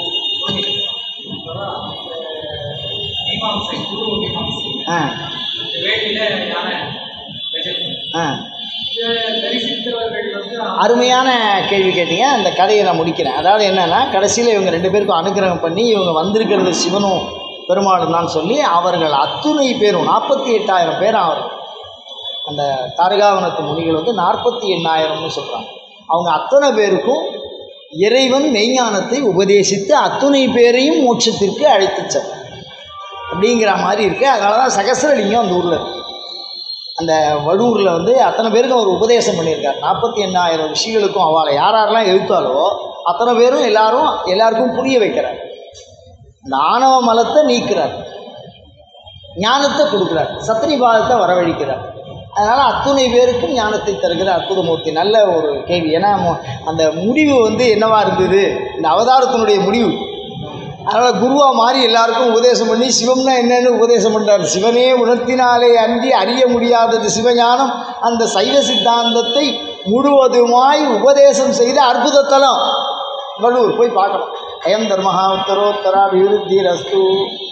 மீமாம்சை குரு மீமாம்சை ஆ இந்த வேலையில யானை கஜம் ஆ இதை தரிசித்தவர்கள் வந்து அருமையான கேள்வி கேட்டீங்க அந்த கதையை நான் முடிக்கிறேன் அதாவது என்னன்னா கடைசியில் இவங்க ரெண்டு பேருக்கும் அனுகிரகம் பண்ணி இவங்க வந்திருக்கிறது சிவனும் பெருமாளும் தான் சொல்லி அவர்கள் அத்துணை பேரும் நாற்பத்தி எட்டாயிரம் பேர் அவர் அந்த தாரகாவனத்து முனிகள் வந்து நாற்பத்தி எண்ணாயிரம்னு சொல்கிறாங்க அவங்க அத்தனை பேருக்கும் இறைவன் மெய்ஞானத்தை உபதேசித்து அத்துணை பேரையும் மோட்சத்திற்கு அழைத்துச் சென்றார் அப்படிங்கிற மாதிரி இருக்குது அதனால தான் சகசிரலிங்கம் அந்த ஊரில் இருக்கு அந்த வடூரில் வந்து அத்தனை பேருக்கும் அவர் உபதேசம் பண்ணியிருக்கார் நாற்பத்தி எண்ணாயிரம் ரிஷிகளுக்கும் அவளை யார் யாரெல்லாம் எழுத்தாலோ அத்தனை பேரும் எல்லாரும் எல்லாருக்கும் புரிய வைக்கிறார் அந்த ஆணவ மலத்தை நீக்கிறார் ஞானத்தை கொடுக்குறார் சத்திரிபாதத்தை வரவழைக்கிறார் அதனால் அத்துணை பேருக்கும் ஞானத்தை தருகிற அற்புதமூர்த்தி நல்ல ஒரு கேள்வி ஏன்னா மு- அந்த முடிவு வந்து என்னவா இருந்தது இந்த அவதாரத்தினுடைய முடிவு அதனால் குருவா மாறி எல்லாருக்கும் உபதேசம் பண்ணி சிவம்னா என்னன்னு உபதேசம் பண்ணுறார் சிவனே உணர்த்தினாலே அன்றி அறிய முடியாதது சிவஞானம் அந்த சைவ சித்தாந்தத்தை முழுவதுமாய் உபதேசம் செய்த அற்புதத்தலம் வள்ளூர் போய் பார்க்கணும் அயம் தர்மஹா உத்தரோத்தரா விருத்தி ரஸ்து